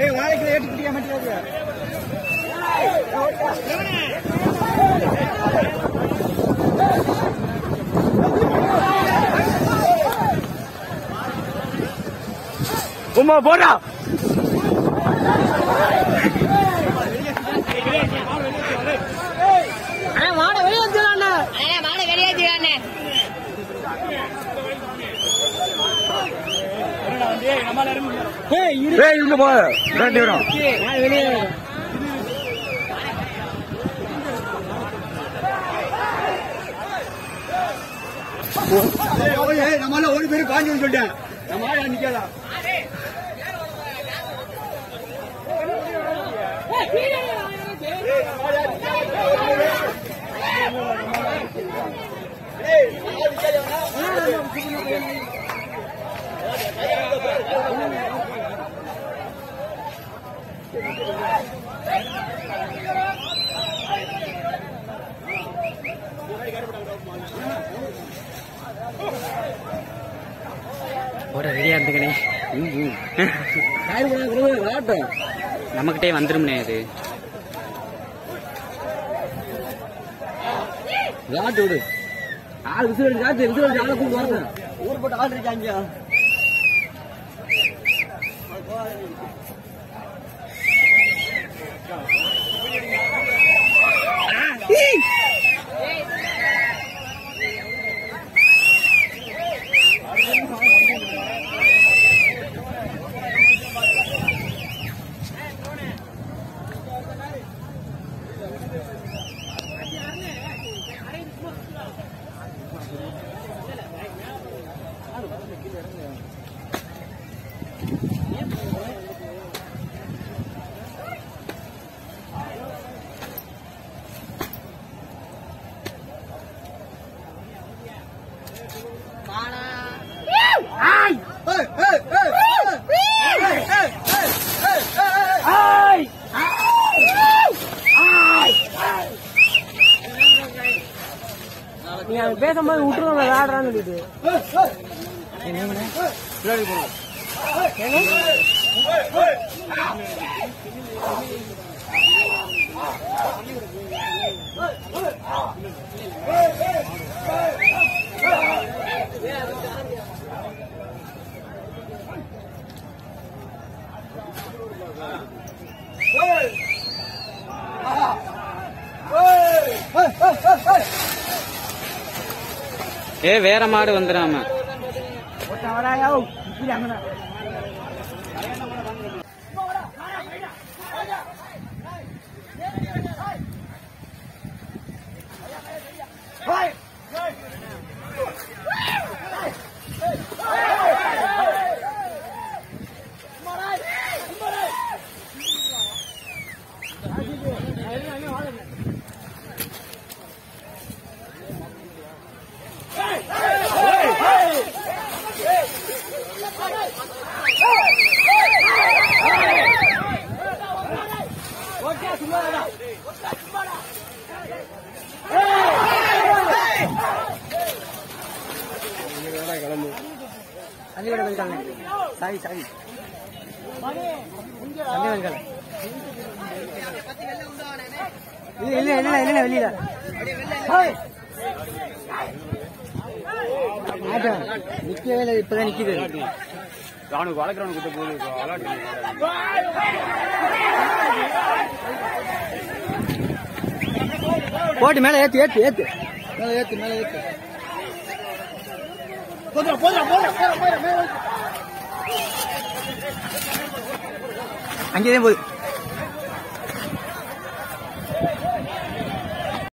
ஏய் வாழைக்கு ஏட்டு குட்டியா மாட்டியாங்க உமா போடா அண்ணே மாடை வெளியேற்றிடானே ஏய் இரு ஏய் இங்க போ ரெண்டு இடம் நான் வெளியே நம்மளால ஒரு பேரும் காஞ்சி சொல்லிட்டேன் நம்ம ஆளா நிக்காதா போட ரெடியா இருந்துக்கணே விளாட்டம் நம்மகிட்டே வந்துரும்னே அது விளாட்டு விடு ஆள் விசில் காத்து விசில் அடிச்சு ஆளை கூப்பிட்டு வரணும் ஊர் போட்டு ஆள் இருக்காங்க நீ அங்க பேசும்போது விட்டுருவாங்க விளையாடுறான்னு சொல்லிட்டு ஏ வேற மாடு வந்துடாம தண்ணி விட போயிட்டாங்க சாரி சாரி தண்ணி வந்துக்கல இல்ல இல்ல இல்ல இல்ல வெளியில ஹோய். ஆட்டா, நிக்கவே இல்லை இப்பதான் நிக்குது அவனுக்கு வளர்க்குறவனுக்கு கிட்ட போகுது விளாட்டு போட்டு மேல ஏத்து ஏத்து ஏத்து மேல ஏத்து மேல ஏத்து போதும் போதும் போதும் போதும் போதும் அங்கேயே போகுது